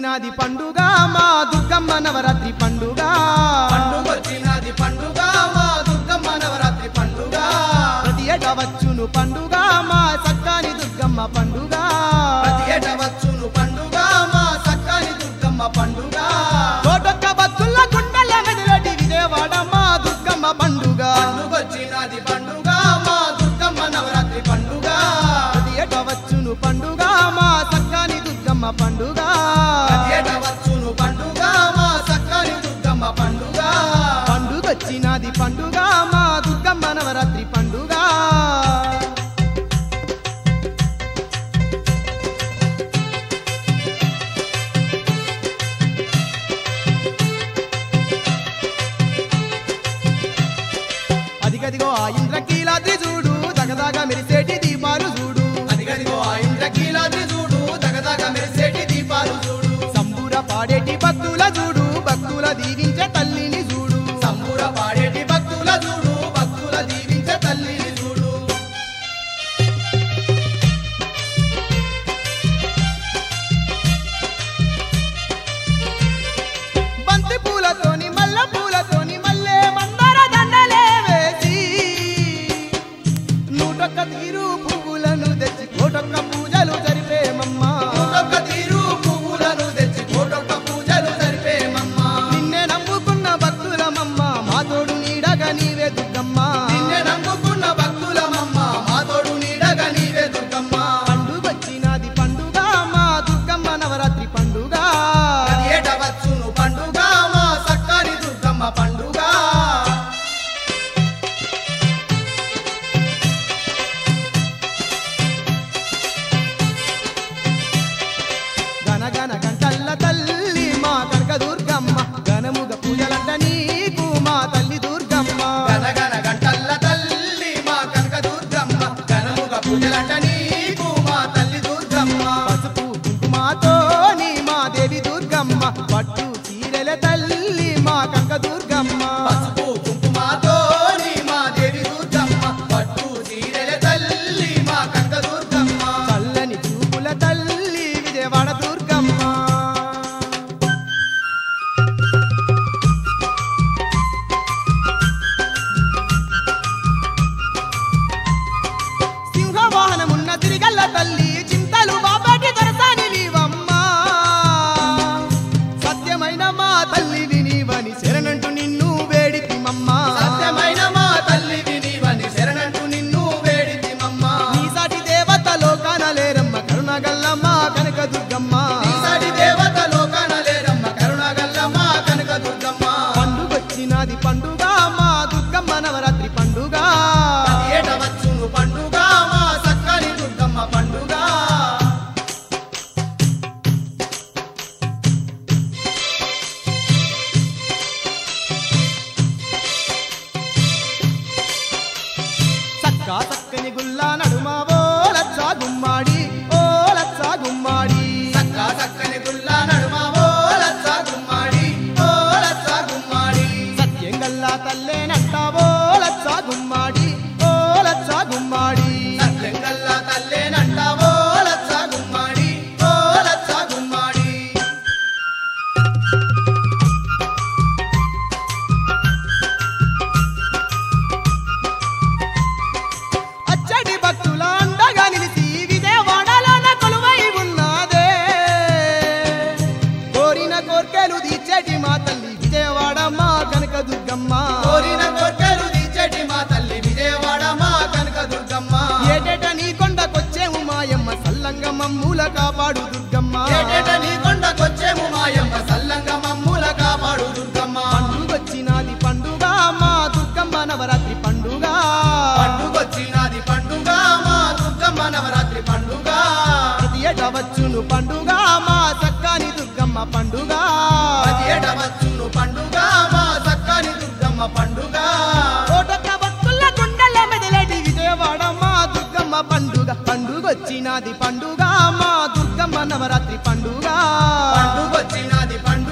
వచ్చినది పండుగ మా దుర్గమ్మ నవరాత్రి పండుగ పండుగొచ్చినది పండుగ మా దుర్గమ్మ నవరాత్రి పండుగ ప్రతి ఏటా వచ్చును పండుగ మా సక్కాని దుర్గమ్మ పండుగ ప్రతి ఏట వచ్చును పండుగ మా సక్కాని దుర్గమ్మ పండుగ కోటొక్క భక్తుల గుండెల మెదలటి విజయవాడ మా దుర్గమ్మ పండుగ పండుగొచ్చినది పండుగ మా దుర్గమ్మ నవరాత్రి పండుగ ప్రతి ఏటా వచ్చును పండుగ మా సక్కాని దుర్గమ్మ పండుగ ప్రతి ఏట వచ్చును పండుగ మా సక్కాని దుర్గమ్మ పండుగ పండుగొచ్చినది పండుగ మా దుర్గమ్మ నవరాత్రి పండుగ అదిగదిగో ఆ ఇంద్రకీలాద్రి చూడు దగదగ మెరిసేటి దీపాలు చూడు అదిగదిగో ఆ ఇంద్రకీలాద్రి చూడు దగదగ మెరిసేటి దీపాలు చూడు సంబూర పాడేటి భక్తుల చూడు భక్తుల దీవించే తల్లిని చూడు సంబుర పాడేటి భక్తుల చూడు భక్తుల దీవించే తల్లిని చూడు బంతి పూలతోని మల్ల పూలతోని మల్లె మందార దండలే వేసి నూటొక్క తీరు పువ్వులను తెచ్చి కోటొక్క పూజలు జరిపేమమ్మా కోటొక్క తీరు పువ్వులను తెచ్చి కోటొక్క పూజలు జరిపేమమ్మా నిన్నే నమ్ముకున్న భక్తులమమ్మ మా తోడు నీడగా నీవే దుర్గమ్మ నిన్నే నమ్ముకున్న భక్తులమమ్మ మా తోడు నీడగా నీవే దుర్గమ్మ పండుగొచ్చినది పండుగ మా దుర్గమ్మ నవరాత్రి పండుగ ప్రతి ఏట వచ్చును పండుగ మా సక్కాని దుర్గమ్మ పండుగ గనగన గంటల్ల తల్లి మా కనక దుర్గమ్మ ఘనముగ పూజలంట నీకు మా తల్లి దుర్గమ్మ గనగన గంటల్ల తల్లి మా కనక దుర్గమ్మ ఘనముగ పూజలంట నీకు మా తల్లి దుర్గమ్మ పసుపు కుంకుమాతో నీ మా దేవి దుర్గమ్మ పట్టు చీరల తల్లి మా కనక దుర్గమ్మ పసుపు కుంకుమతో నీ మా దేవి దుర్గమ్మ పట్టు చీరెల తల్లి మా కనక దుర్గమ్మ చల్లని చూపుల తల్లి విజయవాడ దుర్గమ్మ సింహవాహనమున్న తిరిగల్ల తల్లి చింతలు బాబాటి దొరసాని నీవమ్మ సత్యమైన మా తల్లివి నీవని శరణంటూ నిన్ను వేడితిమమ్మ సత్యమైన మా తల్లి వినివని శరణంటూ నిన్ను వేడితిమమ్మ నీ సాటి దేవత లోకాన లేరమ్మ కరుణగల్లమ్మ కనక దుర్గమ్మ ఈసారి దేవత లోకాన లేరమ్మ కరుణగల్లమ్మ కనక దుర్గమ్మ పండుగొచ్చినది పండుగ మా దుర్గమ్మ నవరాత్రి పండుగ ప్రతి ఏట వచ్చును పండుగ మా సక్కని దుర్గమ్మ పండుగ చక్కా చక్కని గుల్లా నడుమ ఓ లచ్చా గుమ్మాడి ఓ లచ్చా గుమ్మాడి సక్కా సక్కని గుల్ల నడుమ ఓ లచ్చ గుమ్మాడి ఓ లచ్చ గుమ్మాడి సత్యం గల్లా తల్లేనంట ఓ లచ్చా గుమ్మాడి ఓ లచ్చా గుమ్మాడి సత్యంగల్ల తల్లేనంట ఓ లచ్చ గుమ్మాడి ఓ లచ్చ గుమ్మాడి అచ్చటి భక్తుల అండగా నిలిచి విజయవాడలోన కొలువై ఉన్నదే కోరిన కోర్కెలు తీర్చేటి మా తల్లి విజయవాడ మా కనక దుర్గమ్మ కోరిన కోర్కెలు తీర్చేటి మా తల్లి విజయవాడ మా కనక దుర్గమ్మ ఏటేట నీ కొండకొచ్చేము మాయమ్మ సల్లంగ మమ్ముల కాపాడు దుర్గమ్మ ఏటేట నీ కొండకొచ్చేము మాయమ్మ సల్లంగా మమ్ముల కాపాడు దుర్గమ్మ పండుగొచ్చినది పండుగ మా దుర్గమ్మ నవరాత్రి పండుగ పండుగొచ్చినది పండుగ మా దుర్గమ్మ నవరాత్రి పండుగ ప్రతి ఏట వచ్చును పండుగ మా సక్కాని దుర్గమ్మ పండుగ ప్రతి ఏట వచ్చును పండుగ మా సక్కని దుర్గమ్మ పండుగ కోటొక్క భక్తుల గుండెల మెదలటి విజయవాడ మా దుర్గమ్మ పండుగ పండుగొచ్చినది పండుగ మా దుర్గమ్మ నవరాత్రి పండుగ పండుగొచ్చినది పండుగ